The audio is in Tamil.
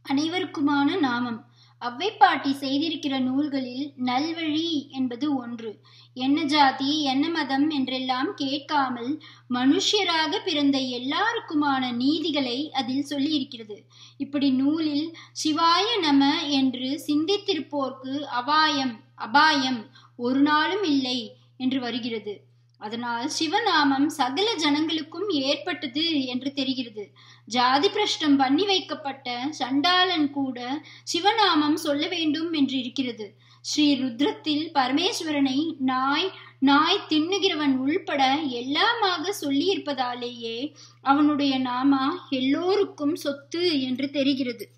அனைவருக்குமான நாமம் அவ்வைப்பாட்டி செய்திருக்கிற நூல்களில் நல்வழி என்பது ஒன்று என்ன ஜாதி என்ன மதம் என்றெல்லாம் கேட்காமல் மனுஷ்யராக பிறந்த எல்லாருக்குமான நீதிகளை அதில் சொல்லியிருக்கிறது இப்படி நூலில் சிவாய நம என்று சிந்தித்திருப்போர்க்கு அபாயம் அபாயம் ஒரு நாளும் இல்லை என்று வருகிறது அதனால் சிவநாமம் சகல ஜனங்களுக்கும் ஏற்பட்டது என்று தெரிகிறது ஜாதி பிரஷ்டம் பண்ணி வைக்கப்பட்ட சண்டாளன் கூட சிவநாமம் சொல்ல வேண்டும் என்று இருக்கிறது ஸ்ரீ ருத்ரத்தில் பரமேஸ்வரனை நாய் நாய் தின்னுகிறவன் உள்பட எல்லாமாக சொல்லியிருப்பதாலேயே அவனுடைய நாமா எல்லோருக்கும் சொத்து என்று தெரிகிறது